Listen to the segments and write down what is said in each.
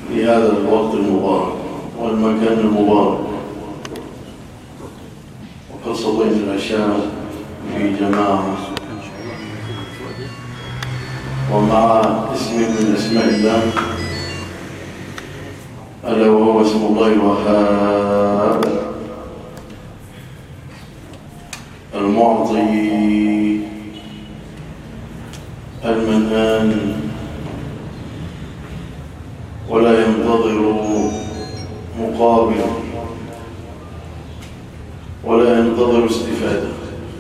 في هذا الوقت المبارك والمكان المبارك وقد صلينا العشاء في جماعة ومع اسم من اسماء الله ألا وهو اسم الله الوهاب المعطي المنان ولا ينتظر مقابل ولا ينتظر استفادة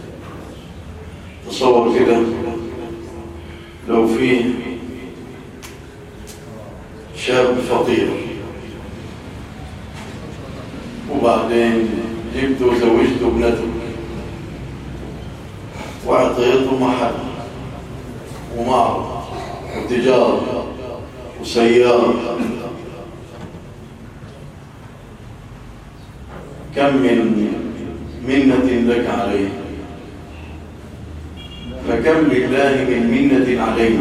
تصور كده لو فيه شاب فقير وبعدين جبت وزوجت ابنته واعطيته محل ومعرض وتجارة وسيارة كم من منة لك عليه فكم لله من منة علينا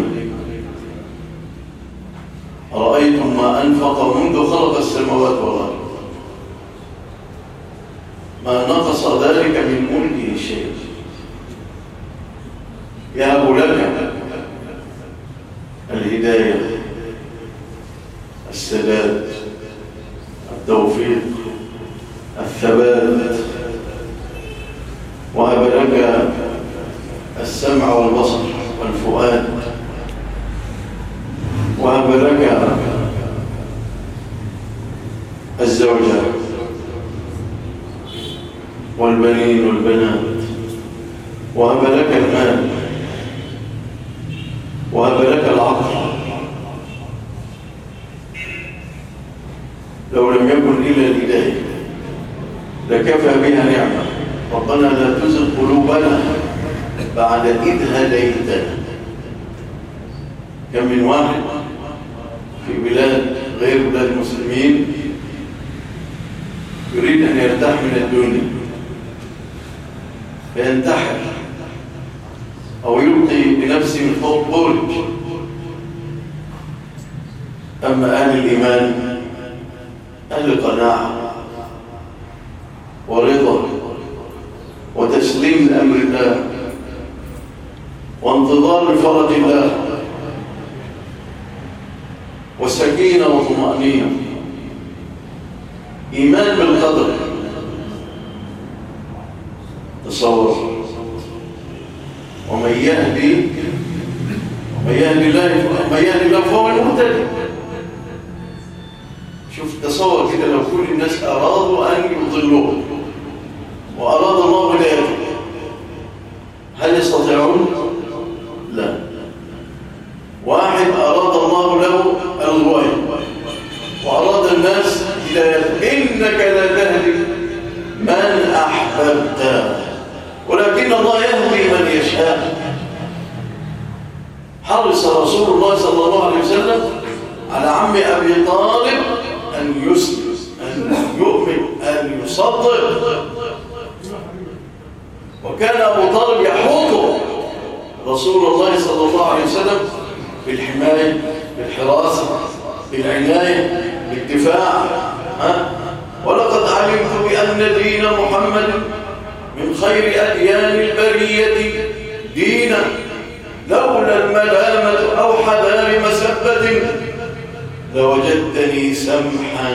أرأيتم ما أنفق منذ خلق السماوات والأرض ما نقص ذلك من ملكه شيء يهب لك الهداية السداد التوفيق الثبات وهب لك السمع والبصر والفؤاد وهب لك الزوجة والبنين والبنات وهب لك المال وهب لك العقل لو لم يكن إلا الهداية لكفى بها نعمة ربنا لا تزغ قلوبنا بعد إذ هديتنا كم من واحد في بلاد غير بلاد المسلمين يريد أن يرتاح من الدنيا فينتحر أو يلقي بنفسه من فوق برج أما أهل الإيمان أهل القناعة ورضا وتسليم لأمر الله وانتظار لفرج الله وسكينة وطمأنينة إيمان بالقدر تصور ومن يهدي ومن يهدي الله ومن يهدي الله فهو المهتدي شوف تصور كده لو كل الناس أرادوا أن يضلوه وأراد الله هدايته هل يستطيعون؟ لا واحد أراد الله له الغواية وأراد الناس هدايته إنك لا تهدي من أحببت ولكن الله يهدي من يشاء حرص رسول الله صلى الله عليه وسلم على عم أبي طالب أن يسلم أن يؤمن أن يصدق وكان أبو طالب يحوط رسول الله صلى الله عليه وسلم بالحماية بالحراسة بالعناية بالدفاع ها؟ ولقد علمت بأن دين محمد من خير أديان البرية دينا لولا الملامة أو حذار مسبة لوجدتني سمحا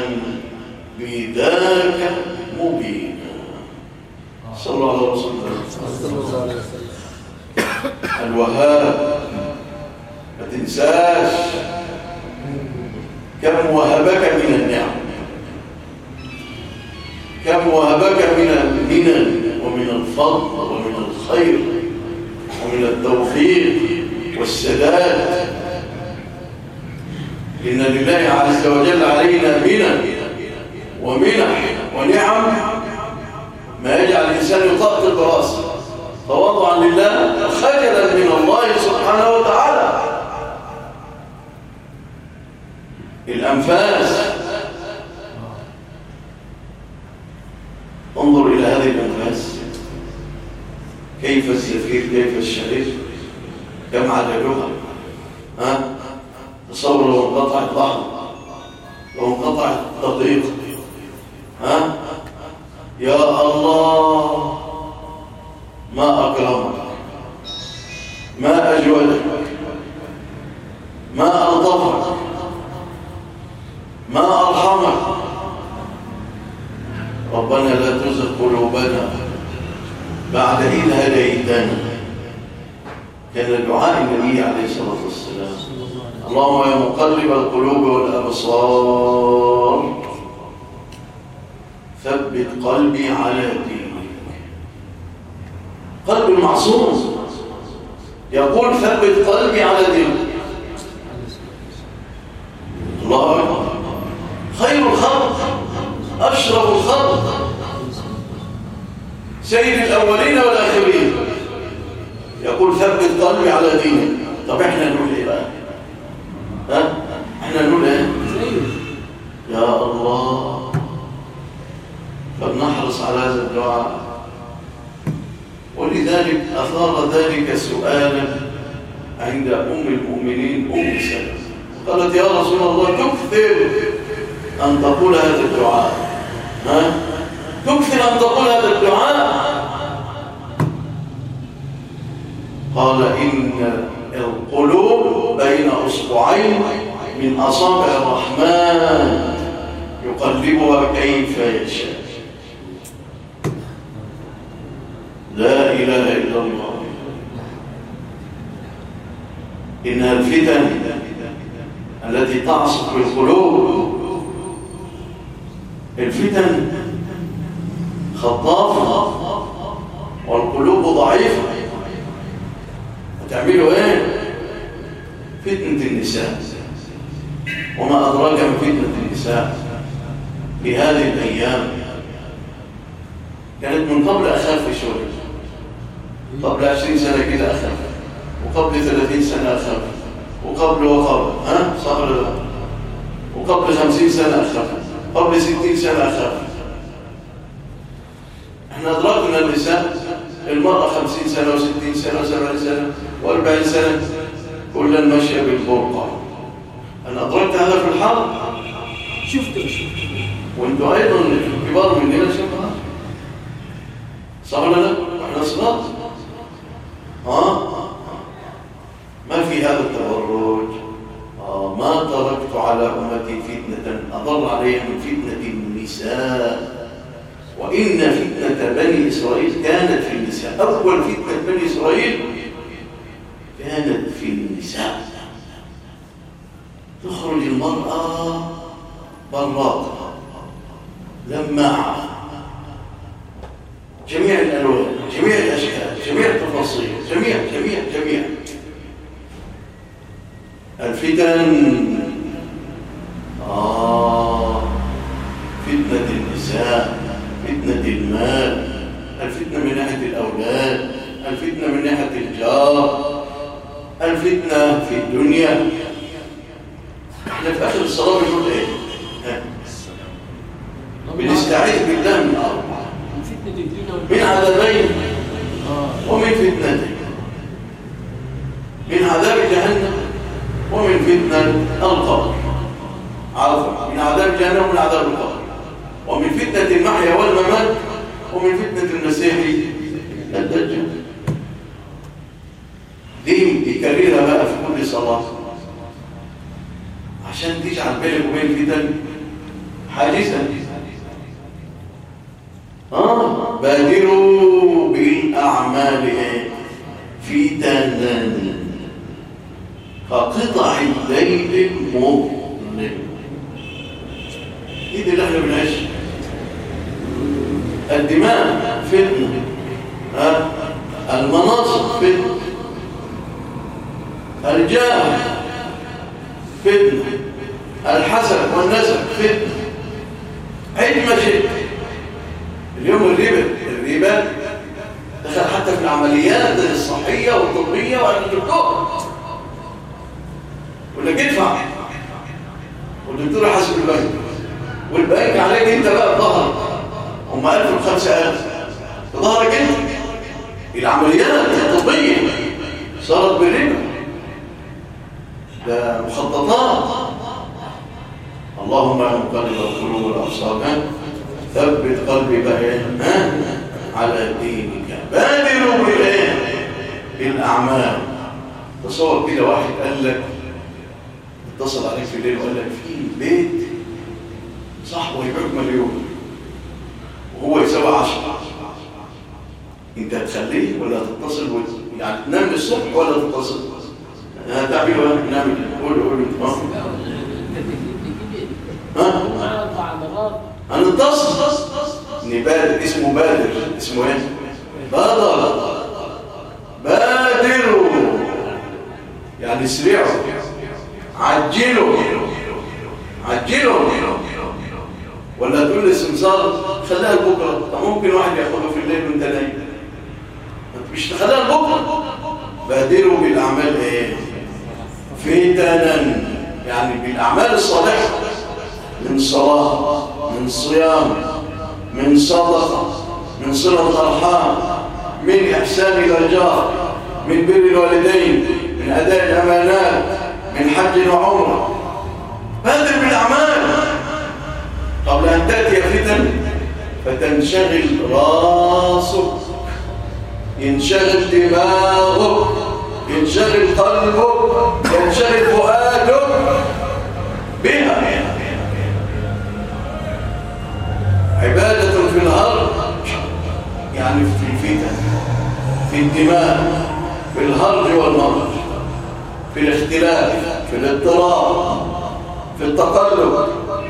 بذاك مبينا صلى الله عليه وسلم الوهاب ما تنساش كم وهبك من النعم كم وهبك من المنن ومن الفضل ومن الخير ومن التوفيق والسداد إن لله عز وجل علينا منن ومنح ونعم ما يجعل الإنسان يطقطق راسه تواضعا لله خجلا من الله سبحانه وتعالى الأنفاس انظر إلى هذه الأنفاس كيف الزفير كيف الشريف كم عددها ها تصور لو انقطعت بعض لو انقطع التطبيق ها يا الله ما أكرمك ما أجودك ما ألطفك ما أرحمك ربنا لا تزغ قلوبنا بعد إذ هديتنا كان دعاء النبي عليه الصلاة والسلام اللهم يا مقلب القلوب والأبصار ثبت قلبي على دينك قلب المعصوم يقول ثبت قلبي على دينك الله أكبر خير الخلق أشرف الخلق سيد الأولين والآخرين يقول ثبت قلبي على دينك طب احنا نقول ايه بقى ها احنا نقول ايه يا الله فلنحرص على هذا الدعاء ولذلك أثار ذلك سؤالا عند أم المؤمنين أم سلمة قالت يا رسول الله تكثر أن تقول هذا الدعاء ها؟ تكثر أن تقول هذا الدعاء قال إن القلوب بين أصبعين من أصابع الرحمن يقلبها كيف يشاء لا إله إلا الله إنها الفتن التي تعصف بالقلوب الفتن خطافة والقلوب ضعيفة هتعملوا ايه فتنة النساء وما أدراك من فتنة النساء في هذه الأيام كانت من قبل أخف شوية قبل عشرين سنة كده أخف وقبل ثلاثين سنة أخف وقبل وقبل ها صح ولا لا وقبل خمسين سنة أخف قبل ستين سنة أخف احنا أدركنا النساء المرأة خمسين سنة وستين سنة وسبعين سنة وأربعين سنة كلا ماشية بالبرقع أنا أدركت هذا في الحرب شفت شفت وانتوا أيضا كبار مننا شباب صح ولا لا؟ احنا صغار ها؟ ما في هذا التبرج آه ما تركت على أمتي فتنة أضر عليها من فتنة النساء وإن فتنة بني إسرائيل كانت في النساء أول فتنة بني إسرائيل كانت في النساء تخرج المرأة براقة لماعة جميع الألوان جميع الأشكال جميع التفاصيل جميع جميع جميع الفتن آه فتنة النساء فتنة المال الفتنة من ناحية الأولاد الفتنة من ناحية الجار الفتنة في الدنيا احنا في آخر الصلاة بنقول ايه ها؟ بنستعيذ بالله من أربعة من فتنة الدنيا من عذابين اه ومن فتنتين من عذاب جهنم ومن فتنة القبر عفوا من عذاب جهنم ومن عذاب القبر ومن فتنة المحيا والممات ومن فتنة المسيح الدجال دي يكررها بقى في كل صلاة عشان تجعل بينك وبين فتن حاجزا آه بادروا بالأعمال إيه؟ فتنا كقطع الليل المظلم ايه دي اللي احنا بنعيشها الدماء فتنة ها المناصب فتنة الجاه فتنة الحسن والنسب فتنة عيد ما شئت اليوم الربا الربا دخل حتى في العمليات الصحية والطبية وعند الدكتور يقول لك ادفع والدكتور حاسب البنك والبنك عليك انت بقى بظهرك هم 1000 و 5000 بظهرك انت العمليات الطبية صارت بالربا ده مخططات اللهم يا مقلب القلوب والابصار ها؟ ثبت قلبي بقى إيه؟ ها على دينك بادروا بالايه بالاعمال تصور كده واحد قال لك اتصل عليك في الليل وقال لك في بيت صاحبه يبيعك مليون وهو يساوي 10 انت هتخليه ولا هتتصل وت- يعني تنام للصبح ولا تتصل هتعمل ولا نعمل قول قول ها ها معاه اربع مرات هنتصل نبادر اسمه بادر اسمه ايه بادر بادروا يعني اسرعوا عجلوا عجلوا ولا تقول للسمسار خليها لبكره طب ممكن واحد ياخدها في الليل وانت نايم مش تخليها لبكره بادروا بالاعمال ايه فتنا يعني بالاعمال الصالحه من صلاة من صيام من صدقة من صلة أرحام من إحسان إلى الجار من بر الوالدين من أداء الأمانات من حج وعمرة بادر بالأعمال قبل أن تأتي فتن فتنشغل راسك ينشغل دماغك ينشغل قلبك ينشغل فؤادك بها عبادة في الأرض يعني في الفتن في الدماء في الهرج والمرج في الاختلاف في الاضطراب في التقلب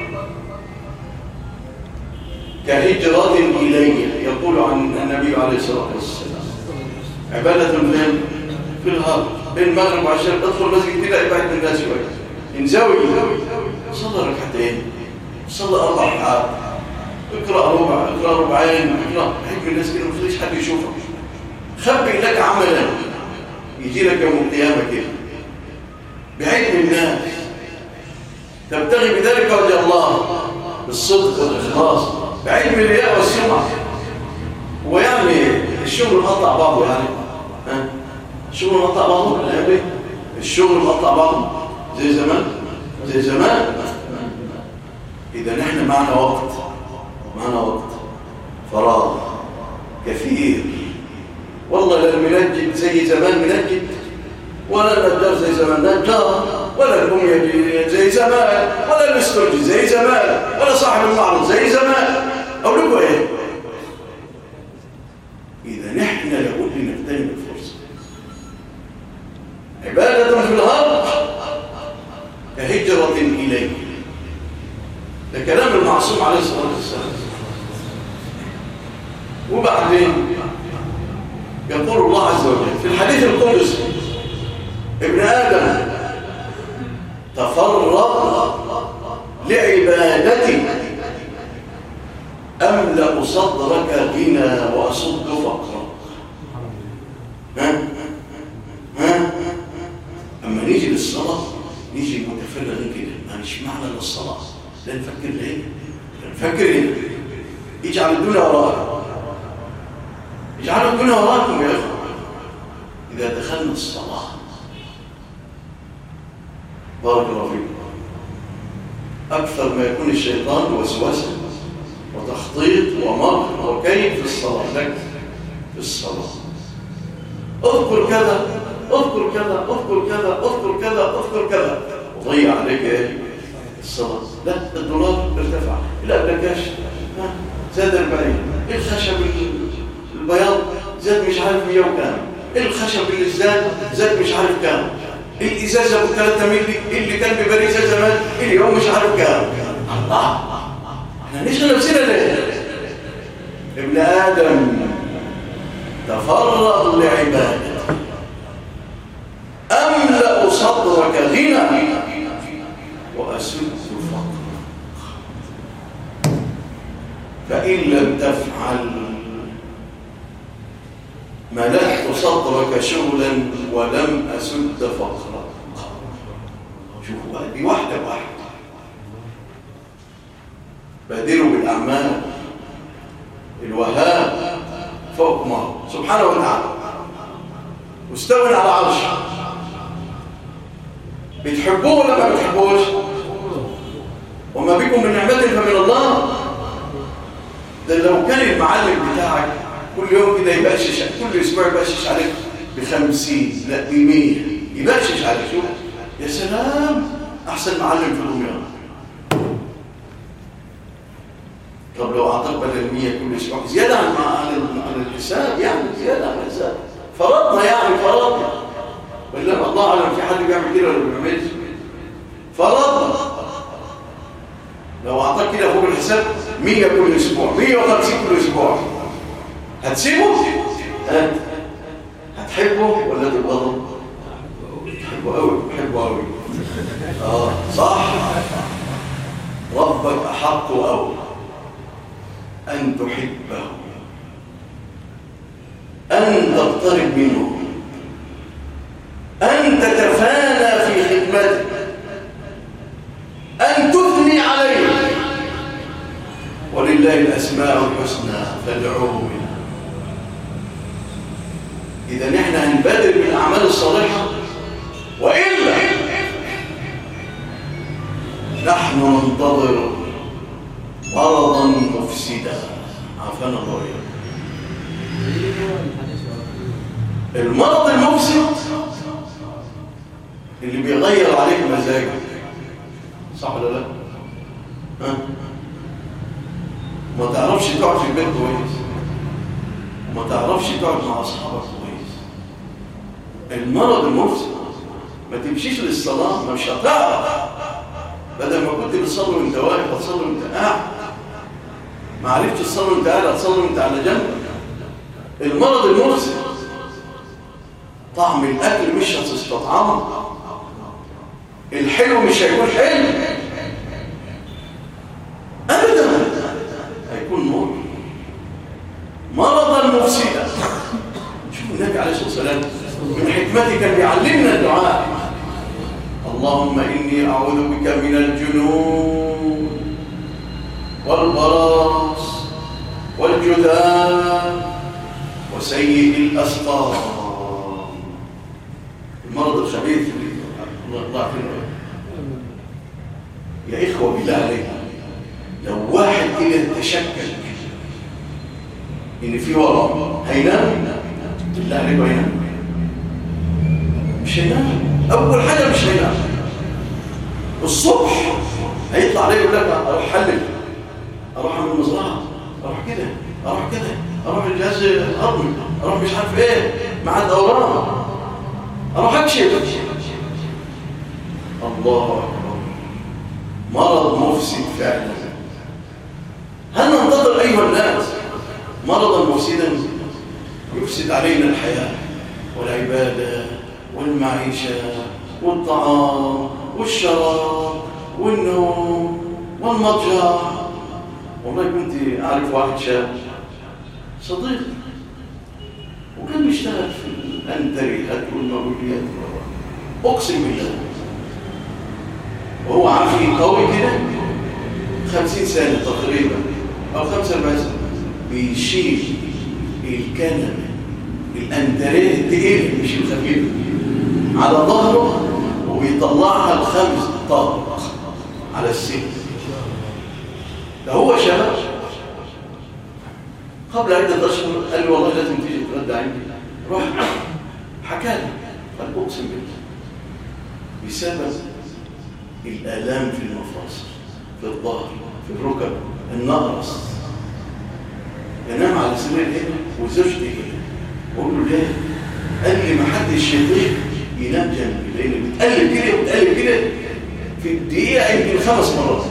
كهجرة إلي يقول عن النبي عليه الصلاة والسلام عبادة فين؟ في الهرج بين المغرب وعشان تدخل مسجد تلاقي بعد من الناس شوية ينزوي صلى ركعتين صلى أربع ركعات اقرأ ربع اقرأ ربعين اقرأ حكم الناس كده ما تخليش حد يشوفك خبئ لك عملا يجي لك يوم القيامة كده بعلم الناس تبتغي بذلك وجه الله بالصدق والإخلاص بعلم الرياء والسمعة ويعني الشغل قطع بعضه يعني ها الشغل قطع بعضه الأيام دي الشغل قطع بعضه زي زمان زي زمان إذا نحن معنا وقت معنا وقت فراغ كثير والله لا المنجد زي زمان منجد ولا النجار زي زمان نجار ولا البنية زي زمان ولا الاسترجي زي زمان ولا صاحب المعرض زي زمان أقول لكم إيه إذا نحن لابد نغتنم الفرصة عبادة في الهرج كهجرة إليه ده كلام المعصوم عليه الصلاة والسلام وبعدين يقول الله عز وجل في الحديث القدسي ابن آدم تفرغ لعبادتي أملأ صدرك غنى وأصد فقرا ها ها أما نيجي للصلاة نيجي متفرغين كده ما مش معنى للصلاة لا نفكر ليه نفكر ايه اجعل الدنيا وراءك اجعلوا الدنيا وراءكم يا اخوة اذا دخلنا الصلاة بارك الله فيكم اكثر ما يكون الشيطان وسوسه وتخطيط ومكر وكيد في الصلاة لك في الصلاة اذكر كذا اذكر كذا اذكر كذا اذكر كذا اذكر كذا وضيع عليك ايه الصلاة لا الدولار ارتفع الابلكاش ها، زاد 40 الخشب البياض زاد مش عارف 100 وكام الخشب اللي زاد زاد مش عارف كام الازازه ابو 3 مللي اللي كان بباريس زمان اليوم مش عارف كام الله احنا نشغل نفسنا ليه ابن ادم تفرغ لعبادته املا صدرك غنى واسد فقرك فان لم تفعل ملأت صدرك شغلا ولم أسد فقرك شوفوا بقى دي واحدة واحدة بادروا بالأعمال الوهاب فوق ما سبحانه وتعالى مستوى على عرشه بتحبوه ولا ما بتحبوش وما بكم من نعمة فمن الله ده لو كان المعلم بتاعك كل يوم كده يبقشش كل اسبوع يبقشش عليك بخمسين لا بمية يبقشش عليك شوف يا سلام احسن معلم في الدنيا طب لو اعطاك بدل 100 كل اسبوع زياده عن عن عن الحساب يعني زياده عن الحساب فرضنا يعني فرضنا ولا الله اعلم في حد بيعمل كده ولا ما بيعملش فرضنا لو اعطاك كده فوق الحساب 100 كل اسبوع 150 كل اسبوع هتسيبه ها هتحبه ولا تبغضه تحبه قوي تحبه قوي اه صح ربك احق قوي ان تحبه ان تقترب منه ان تتفانى في خدمته ان تثني عليه ولله الاسماء الحسنى فادعوه بها اذا نحن هنبادر بالاعمال الصالحه والا نحن ننتظر مرضا مفسدا عافانا الله وإياكم. المرض المفسد اللي بيغير عليك مزاجك صح ولا لا ها ما تعرفش تقعد في البيت كويس وما تعرفش تقعد مع اصحابك كويس المرض المفسد ما تمشيش للصلاه مش هتعرف بدل ما كنت بتصلي وانت واقف هتصلي وانت قاعد ما عرفتش تصلي وانت قاعد هتصلي وانت على جنب المرض المفسد طعم الاكل مش هتستطعمه الحلو مش هيكون حلو ابدا هيكون مر مرضا مفسدا شوف النبي عليه الصلاه والسلام من حكمته كان بيعلمنا الدعاء اللهم اني اعوذ بك من الجنون والبراس والجذام وسيء الاسقام المرض الخبيث الله الله يعافينا يا إخوة بالله عليكم لو واحد كده تشكك إن في ورم هينام بالله عليكم هينام مش هينام أول حاجة مش هينام الصبح هيطلع عليه يقول لك أروح حلل أروح أعمل مزرعة أروح كده أروح كده أروح الجهاز الهضمي أروح مش عارف إيه مع الدوران أروح أكشف الله أكبر مرض مفسد فعلا هل ننتظر أيها الناس مرضا مفسدا يفسد علينا الحياة والعبادة والمعيشة والطعام والشراب والنوم والمضجع والله كنت أعرف واحد شاب صديق وكان بيشتغل في الأنتريهات والموليات أقسم بالله وهو عافي قوي كده خمسين سنة تقريبا أو خمسة سنة بيشيل الكنبة الأنتريه التقيل مش الخفيف على ظهره وبيطلعها الخمس طابق على السن ده هو شباب قبل عدة أشهر قال لي والله لازم تيجي ترد عندي رحت حكى لي قال أقسم بالله بسبب الآلام في المفاصل في الظهر في الركب النقرس ينام على سرير هنا وزوجتي هنا بقول له ليه؟ قال لي ما حدش يطيق ينام جنبي لان بتقلب كده وبتقلب كده في الدقيقه يمكن خمس مرات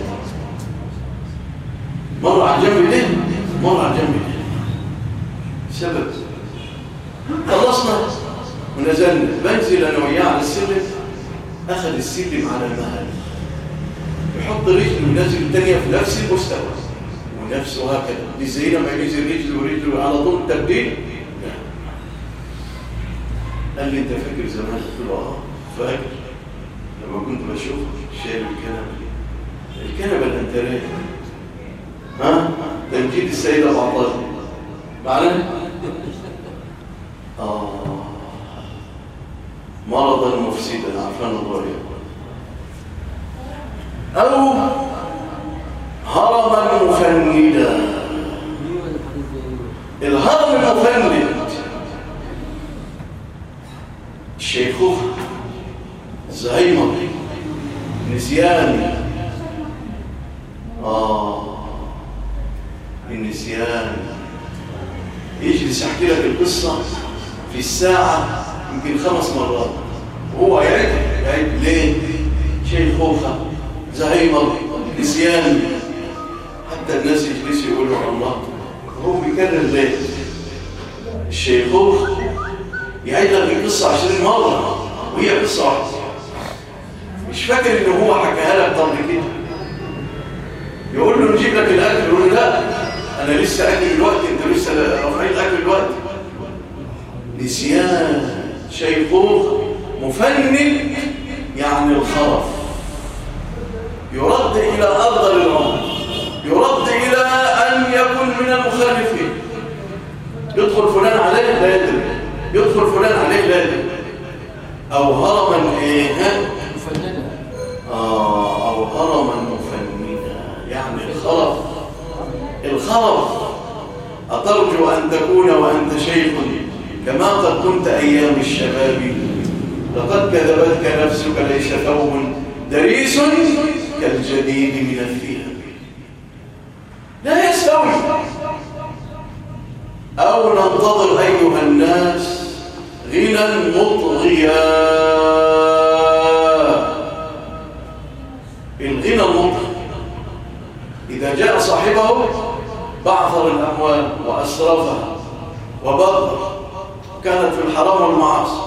مره على الجنب ده مره على الجنب ده سبب خلصنا ونزلنا بنزل انا وياه على السلم اخذ السلم على المهل يحط رجل وينزل الثانيه في نفس المستوى ونفسه هكذا دي زي لما ينزل رجل ورجل على طول تبديل قال لي انت فاكر زمان قلت له اه فاكر لما كنت بشوف شايل الكنبه الكنبه الانتريه ها تمجيد السيد ابو عطيه معنا اه مرضا مفسدا عافانا الله او مفندا ايوه الحديث ده ايوه الهرم مفند الشيخوخة الزهايمر النسيان آه النسيان يجلس يحكي لك القصة في الساعة يمكن خمس مرات وهو يعيد يعيد ليه؟ شيخوخة زهايمر نسيان حتى الناس يجلسوا يقولوا الله هو بيكرر ليه؟ الشيخوخ يعيد لك القصة عشرين مرة وهي قصة واحدة مش فاكر ان هو حكاها لك قبل كده يقول له نجيب لك الاكل يقول له لا انا لسه اكل الوقت انت لسه رافعين الاكل الوقت نسيان شيخوخ مفند يعني الخرف يرد الى افضل الامر يرد الى ان يكون من المخالفين يدخل فلان عليه لا يدري يدخل فلان عليه لا يدري او هرما ايه ها؟ مفندة آه او هرما مفندا يعني الخرف الخرف أترجو أن تكون وأنت شيخ كما قد كنت أيام الشباب لقد كذبتك نفسك ليس ثوب دريس كالجديد من الثياب لا يستوي أو ننتظر أيها الناس غنى مطغيا الغنى المطغي إذا جاء صاحبه بعثر الأموال وأسرفها وبذر كانت في الحرام والمعاصي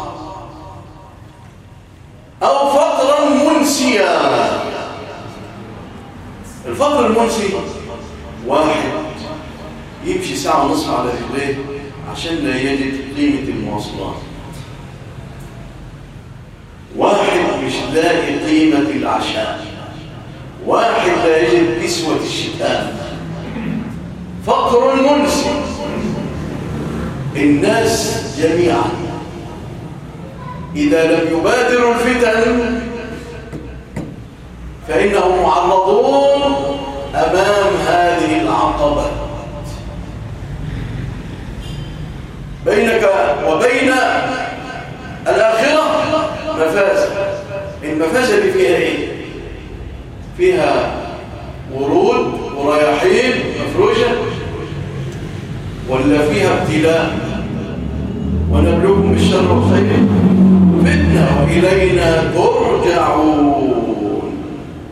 أو فقرا منسيا الفقر المنسي واحد يمشي ساعة ونصف على رجليه عشان لا يجد قيمة المواصلات واحد مش لاقي قيمة العشاء واحد لا يجد كسوة الشتاء فقر منسي الناس جميعا إذا لم يبادروا الفتن فإنهم معرضون أمام هذه العقبات بينك وبين الآخرة مفازة المفازة دي فيها إيه؟ فيها ورود ورياحين مفروشة ولا فيها ابتلاء ونبلوكم بالشر والخير فتنة وإلينا ترجعون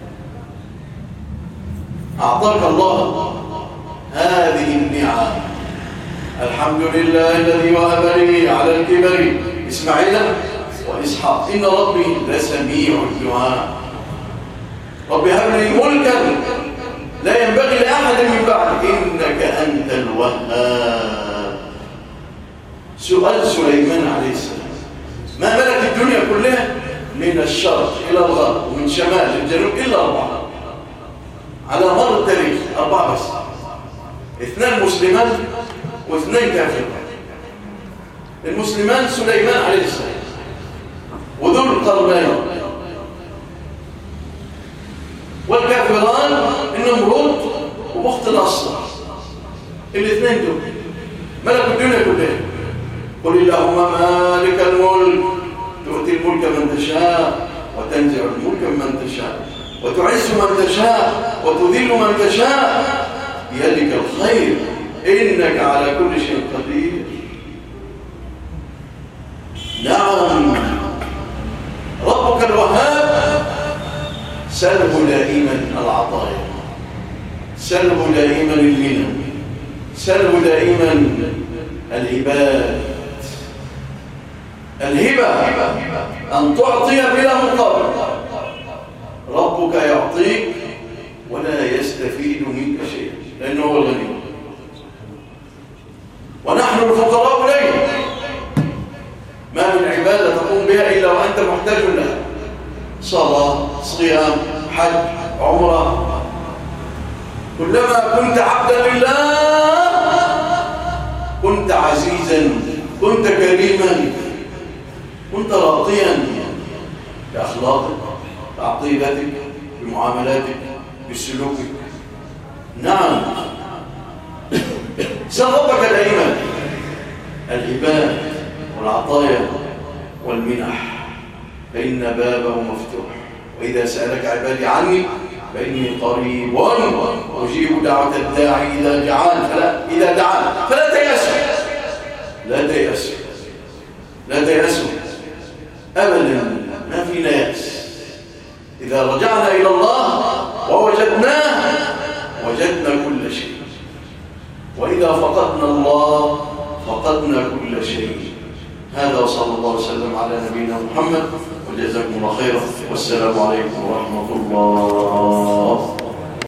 أعطاك الله هذه النعم الحمد لله الذي وهب لي على الكبر إسماعيل وإسحاق إن ربي لسميع الدعاء رب هب لي ملكا لا ينبغي لأحد من بعد إنك أنت الوهاب سؤال سليمان عليه السلام ما ملك الدنيا كلها من الشرق إلى الغرب ومن شمال للجنوب إلا أربعة على مر التاريخ أربعة بس اثنان مسلمان واثنين كافرين المسلمان سليمان عليه السلام وذو القرنين والكافران النمرود وبخت الأصل الاثنين دول ملك الدنيا كلها قل اللهم مالك الملك تؤتي الملك من تشاء وتنزع الملك من تشاء وتعز من تشاء وتذل من تشاء بيدك الخير إنك على كل شيء قدير نعم ربك الوهاب سله دائما العطايا سله دائما المنن سله دائما الهبات الهبة أن تعطي بلا مقابل ربك يعطيك ولا يستفيد منك شيئا لأنه هو الغني ونحن الفقراء إليه ما من عبادة تقوم بها إلا وأنت محتاج لها صلاة صيام حج عمرة كلما كنت عبدا لله كنت عزيزا كنت كريما كنت راقيا بأخلاقك بعقيدتك بمعاملاتك بسلوكك نعم سل ربك دائما الهبات والعطايا والمنح فإن بابه مفتوح وإذا سألك عبادي عني فإني قريب أجيب دعوة الداعي إذا دعان فلا إذا دعان فلا تيأسوا لا تيأسوا لا تيأسوا أبدا ما في يأس إذا رجعنا إلى الله ووجدناه وجدنا كل شيء وإذا فقدنا الله فقدنا كل شيء هذا وصلى الله وسلم على نبينا محمد وجزاكم الله خيرا والسلام عليكم ورحمة الله